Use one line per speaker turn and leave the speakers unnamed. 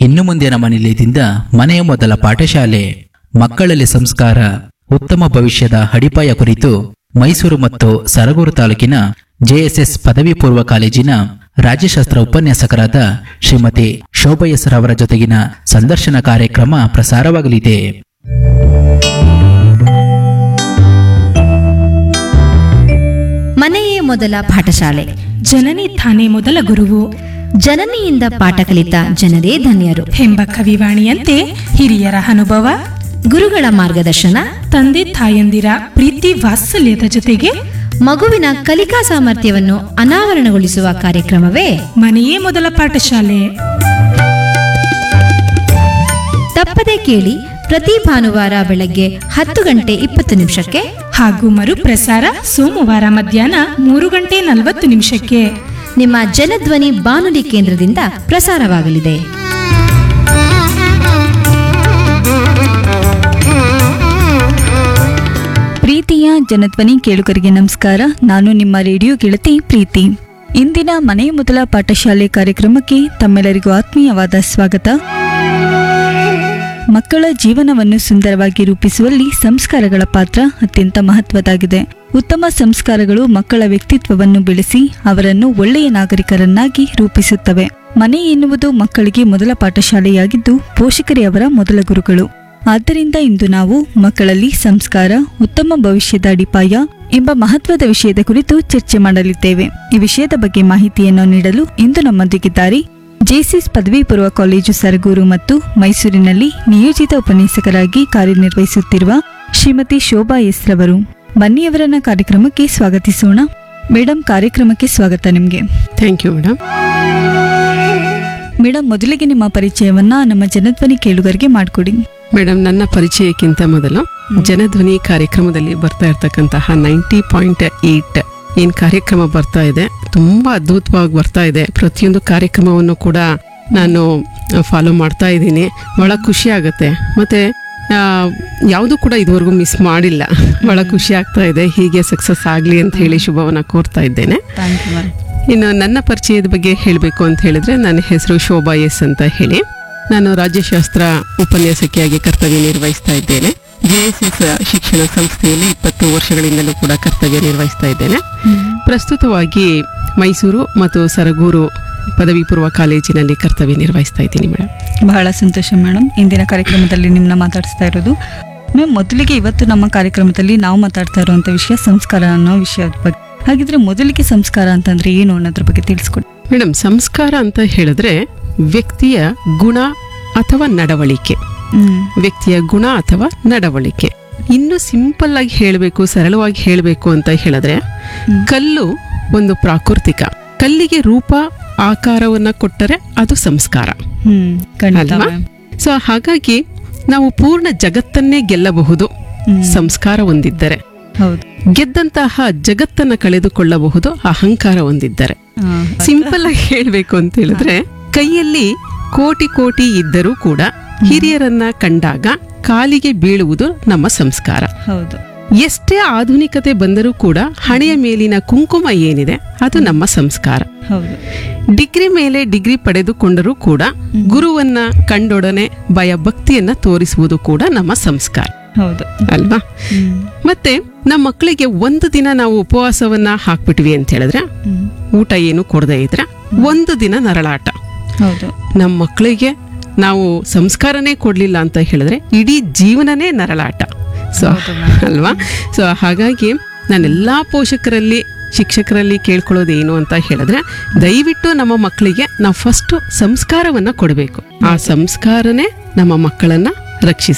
ಇನ್ನು ಮುಂದಿನ ಮನೆಯದಿಂದ ಮನೆಯ ಮೊದಲ ಪಾಠಶಾಲೆ ಮಕ್ಕಳಲ್ಲಿ ಸಂಸ್ಕಾರ ಉತ್ತಮ ಭವಿಷ್ಯದ ಅಡಿಪಾಯ ಕುರಿತು ಮೈಸೂರು ಮತ್ತು ಸರಗೂರು ತಾಲೂಕಿನ ಜೆಎಸ್ಎಸ್ ಪದವಿ ಪೂರ್ವ ಕಾಲೇಜಿನ ರಾಜ್ಯಶಾಸ್ತ್ರ ಉಪನ್ಯಾಸಕರಾದ ಶ್ರೀಮತಿ ಶೋಭಾ ಎಸ್ ಅವರ ಜೊತೆಗಿನ ಸಂದರ್ಶನ ಕಾರ್ಯಕ್ರಮ ಪ್ರಸಾರವಾಗಲಿದೆ
ಮನೆಯೇ ಮೊದಲ ಪಾಠಶಾಲೆ
ಜನನಿ ತಾನೇ ಮೊದಲ ಗುರುವು
ಜನನಿಯಿಂದ ಪಾಠ ಕಲಿತ ಜನರೇ ಧನ್ಯರು
ಎಂಬ ಕವಿವಾಣಿಯಂತೆ ಹಿರಿಯರ ಅನುಭವ
ಗುರುಗಳ ಮಾರ್ಗದರ್ಶನ
ತಂದೆ ತಾಯಂದಿರ ಪ್ರೀತಿ ವಾತ್ಸಲ್ಯದ ಜೊತೆಗೆ
ಮಗುವಿನ ಕಲಿಕಾ ಸಾಮರ್ಥ್ಯವನ್ನು ಅನಾವರಣಗೊಳಿಸುವ ಕಾರ್ಯಕ್ರಮವೇ
ಮನೆಯೇ ಮೊದಲ ಪಾಠಶಾಲೆ
ತಪ್ಪದೆ ಕೇಳಿ ಪ್ರತಿ ಭಾನುವಾರ ಬೆಳಗ್ಗೆ ಹತ್ತು ಗಂಟೆ ಇಪ್ಪತ್ತು ನಿಮಿಷಕ್ಕೆ
ಹಾಗೂ ಮರುಪ್ರಸಾರ ಸೋಮವಾರ ಮಧ್ಯಾಹ್ನ ಮೂರು ಗಂಟೆ ನಲವತ್ತು ನಿಮಿಷಕ್ಕೆ
ನಿಮ್ಮ ಜನಧ್ವನಿ ಬಾನುಲಿ ಕೇಂದ್ರದಿಂದ ಪ್ರಸಾರವಾಗಲಿದೆ
ಪ್ರೀತಿಯ ಜನಧ್ವನಿ ಕೇಳುಗರಿಗೆ ನಮಸ್ಕಾರ ನಾನು ನಿಮ್ಮ ರೇಡಿಯೋ ಗೆಳತಿ ಪ್ರೀತಿ ಇಂದಿನ ಮನೆಯ ಮೊದಲ ಪಾಠಶಾಲೆ ಕಾರ್ಯಕ್ರಮಕ್ಕೆ ತಮ್ಮೆಲ್ಲರಿಗೂ ಆತ್ಮೀಯವಾದ ಸ್ವಾಗತ ಮಕ್ಕಳ ಜೀವನವನ್ನು ಸುಂದರವಾಗಿ ರೂಪಿಸುವಲ್ಲಿ ಸಂಸ್ಕಾರಗಳ ಪಾತ್ರ ಅತ್ಯಂತ ಮಹತ್ವದಾಗಿದೆ ಉತ್ತಮ ಸಂಸ್ಕಾರಗಳು ಮಕ್ಕಳ ವ್ಯಕ್ತಿತ್ವವನ್ನು ಬೆಳೆಸಿ ಅವರನ್ನು ಒಳ್ಳೆಯ ನಾಗರಿಕರನ್ನಾಗಿ ರೂಪಿಸುತ್ತವೆ ಮನೆ ಎನ್ನುವುದು ಮಕ್ಕಳಿಗೆ ಮೊದಲ ಪಾಠಶಾಲೆಯಾಗಿದ್ದು ಪೋಷಕರೇ ಅವರ ಮೊದಲ ಗುರುಗಳು ಆದ್ದರಿಂದ ಇಂದು ನಾವು ಮಕ್ಕಳಲ್ಲಿ ಸಂಸ್ಕಾರ ಉತ್ತಮ ಭವಿಷ್ಯದ ಅಡಿಪಾಯ ಎಂಬ ಮಹತ್ವದ ವಿಷಯದ ಕುರಿತು ಚರ್ಚೆ ಮಾಡಲಿದ್ದೇವೆ ಈ ವಿಷಯದ ಬಗ್ಗೆ ಮಾಹಿತಿಯನ್ನು ನೀಡಲು ಇಂದು ನಮ್ಮೊಂದಿಗಿದ್ದಾರೆ ಜೆಸಿಸ್ ಪದವಿ ಪೂರ್ವ ಕಾಲೇಜು ಸರಗೂರು ಮತ್ತು ಮೈಸೂರಿನಲ್ಲಿ ನಿಯೋಜಿತ ಉಪನ್ಯಾಸಕರಾಗಿ ಕಾರ್ಯನಿರ್ವಹಿಸುತ್ತಿರುವ ಶ್ರೀಮತಿ ಶೋಭಾ ಎಸ್ ರವರು ಬನ್ನಿಯವರನ್ನ ಕಾರ್ಯಕ್ರಮಕ್ಕೆ ಸ್ವಾಗತಿಸೋಣ ಮೇಡಮ್ ಕಾರ್ಯಕ್ರಮಕ್ಕೆ ಸ್ವಾಗತ ನಿಮಗೆ
ಥ್ಯಾಂಕ್ ಯು ಮೇಡಮ್
ಮೇಡಮ್ ಮೊದಲಿಗೆ ನಿಮ್ಮ ಪರಿಚಯವನ್ನ ನಮ್ಮ ಜನಧ್ವನಿ ಕೇಳುಗರಿಗೆ ಮಾಡಿಕೊಡಿ
ಮೇಡಮ್ ನನ್ನ ಪರಿಚಯಕ್ಕಿಂತ ಮೊದಲು ಜನಧ್ವನಿ ಕಾರ್ಯಕ್ರಮದಲ್ಲಿ ಬರ್ತಾ ಇರ್ತಕ್ಕಂತಹ ನೈಂಟಿ ಪಾಯಿಂಟ್ ಏಟ್ ಏನ್ ಕಾರ್ಯಕ್ರಮ ಬರ್ತಾ ಇದೆ ತುಂಬಾ ಅದ್ಭುತವಾಗಿ ಬರ್ತಾ ಇದೆ ಪ್ರತಿಯೊಂದು ಕಾರ್ಯಕ್ರಮವನ್ನು ಕೂಡ ನಾನು ಫಾಲೋ ಮಾಡ್ತಾ ಇದ್ದೀನಿ ಬಹಳ ಖುಷಿ ಆಗುತ್ತೆ ಮತ್ತೆ ಯಾವುದು ಕೂಡ ಇದುವರೆಗೂ ಮಿಸ್ ಮಾಡಿಲ್ಲ ಬಹಳ ಖುಷಿ ಆಗ್ತಾ ಇದೆ ಹೀಗೆ ಸಕ್ಸಸ್ ಆಗಲಿ ಅಂತ ಹೇಳಿ ಶುಭವನ್ನ ಕೋರ್ತಾ ಇದ್ದೇನೆ
ಥ್ಯಾಂಕ್ ಯು
ಇನ್ನು ನನ್ನ ಪರಿಚಯದ ಬಗ್ಗೆ ಹೇಳಬೇಕು ಅಂತ ಹೇಳಿದ್ರೆ ನನ್ನ ಹೆಸರು ಶೋಭಾ ಎಸ್ ಅಂತ ಹೇಳಿ ನಾನು ರಾಜ್ಯಶಾಸ್ತ್ರ ಉಪನ್ಯಾಸಕಿಯಾಗಿ ಕರ್ತವ್ಯ ನಿರ್ವಹಿಸ್ತಾ ಇದ್ದೇನೆ ಜೆಎಸ್ಎಸ್ ಶಿಕ್ಷಣ ಸಂಸ್ಥೆಯಲ್ಲಿ ಇಪ್ಪತ್ತು ವರ್ಷಗಳಿಂದಲೂ ಕೂಡ ಕರ್ತವ್ಯ ನಿರ್ವಹಿಸ್ತಾ ಇದ್ದೇನೆ ಪ್ರಸ್ತುತವಾಗಿ ಮೈಸೂರು ಮತ್ತು ಸರಗೂರು ಪದವಿ ಪೂರ್ವ ಕಾಲೇಜಿನಲ್ಲಿ ಕರ್ತವ್ಯ ನಿರ್ವಹಿಸ್ತಾ ಇದ್ದೀನಿ ಮೇಡಮ್
ಬಹಳ ಸಂತೋಷ ಮೇಡಮ್ ಇಂದಿನ ಕಾರ್ಯಕ್ರಮದಲ್ಲಿ ನಿಮ್ಮನ್ನ ಮಾತಾಡಿಸ್ತಾ ಇರೋದು ಮ್ಯಾಮ್ ಮೊದಲಿಗೆ ಇವತ್ತು ನಮ್ಮ ಕಾರ್ಯಕ್ರಮದಲ್ಲಿ ನಾವು ಮಾತಾಡ್ತಾ ಇರುವಂತ ವಿಷಯ ಸಂಸ್ಕಾರ ಅನ್ನೋ ವಿಷಯದ ಬಗ್ಗೆ ಹಾಗಿದ್ರೆ ಮೊದಲಿಗೆ ಸಂಸ್ಕಾರ ಅಂತಂದ್ರೆ ಏನು ಅನ್ನೋದ್ರ ಬಗ್ಗೆ ತಿಳಿಸ್ಕೊಡಿ
ಮೇಡಮ್ ಸಂಸ್ಕಾರ ಅಂತ ಹೇಳಿದ್ರೆ ವ್ಯಕ್ತಿಯ ಗುಣ ಅಥವಾ ನಡವಳಿಕೆ
ಹ್ಮ್
ವ್ಯಕ್ತಿಯ ಗುಣ ಅಥವಾ ನಡವಳಿಕೆ ಇನ್ನು ಸಿಂಪಲ್ ಆಗಿ ಹೇಳಬೇಕು ಸರಳವಾಗಿ ಹೇಳಬೇಕು ಅಂತ ಹೇಳಿದ್ರೆ ಕಲ್ಲು ಒಂದು ಪ್ರಾಕೃತಿಕ ಕಲ್ಲಿಗೆ ರೂಪ ಆಕಾರವನ್ನ ಕೊಟ್ಟರೆ ಅದು ಸಂಸ್ಕಾರ
ಹ್ಮ್ ಖಂಡಿತ
ಅಲ್ವಾ
ಮ್ಯಾಮ್.
ಸೊ ಹಾಗಾಗಿ ನಾವು ಪೂರ್ಣ ಜಗತ್ತನ್ನೇ ಗೆಲ್ಲಬಹುದು
ಹ್ಮ್.
ಸಂಸ್ಕಾರ ಹೊಂದಿದ್ದರೆ
ಹೌದು
ಗೆದ್ದಂತಹ ಜಗತ್ತನ್ನ ಕಳೆದುಕೊಳ್ಳಬಹುದು ಅಹಂಕಾರ ಹೊಂದಿದ್ದರೆ
ಆ,
ಸಿಂಪಲ್ ಆಗಿ ಹೇಳ್ಬೇಕು ಅಂತ ಹೇಳಿದ್ರೆ ಕೈಯಲ್ಲಿ ಕೋಟಿ ಕೋಟಿ ಇದ್ದರೂ ಕೂಡ ಹಿರಿಯರನ್ನ ಕಂಡಾಗ ಕಾಲಿಗೆ ಬೀಳುವುದು ನಮ್ಮ ಸಂಸ್ಕಾರ
ಹೌದು
ಎಷ್ಟೇ ಆಧುನಿಕತೆ ಬಂದರೂ ಕೂಡ ಹಣೆಯ ಮೇಲಿನ ಕುಂಕುಮ ಏನಿದೆ ಅದು ನಮ್ಮ ಸಂಸ್ಕಾರ
ಹೌದು
ಡಿಗ್ರಿ ಮೇಲೆ ಡಿಗ್ರಿ ಪಡೆದುಕೊಂಡರೂ ಕೂಡ ಗುರುವನ್ನ ಕಂಡೊಡನೆ ಭಯ ಭಕ್ತಿಯನ್ನ ತೋರಿಸುವುದು ಕೂಡ ನಮ್ಮ ಸಂಸ್ಕಾರ
ಹೌದು
ಅಲ್ವಾ
ಹ್ಮ್
ಮತ್ತೆ ನಮ್ಮ ಮಕ್ಕಳಿಗೆ ಒಂದು ದಿನ ನಾವು ಉಪವಾಸವನ್ನ ಹಾಕ್ಬಿಟ್ವಿ ಅಂತ ಹೇಳಿದ್ರೆ
ಹ್ಮ್
ಊಟ ಏನು ಕೊಡದೇ ಇದ್ರೆ ಒಂದು ದಿನ ನರಳಾಟ
ಹೌದು
ನಮ್ಮ ಮಕ್ಕಳಿಗೆ ನಾವು ಸಂಸ್ಕಾರನೇ ಕೊಡ್ಲಿಲ್ಲ ಅಂತ ಹೇಳಿದ್ರೆ ಇಡೀ ಜೀವನನೇ ನರಳಾಟ ಸೊ ಅಲ್ವಾ ಸೊ ಹಾಗಾಗಿ ನಾನೆಲ್ಲಾ ಪೋಷಕರಲ್ಲಿ ಶಿಕ್ಷಕರಲ್ಲಿ ಕೇಳ್ಕೊಳ್ಳೋದು ಏನು ಅಂತ ಹೇಳಿದ್ರೆ ದಯವಿಟ್ಟು ನಮ್ಮ ಮಕ್ಕಳಿಗೆ ನಾವು ಫಸ್ಟ್ ಸಂಸ್ಕಾರವನ್ನ ಕೊಡಬೇಕು ಆ ಸಂಸ್ಕಾರನೇ ನಮ್ಮ ಮಕ್ಕಳನ್ನ ರಕ್ಷಿಸ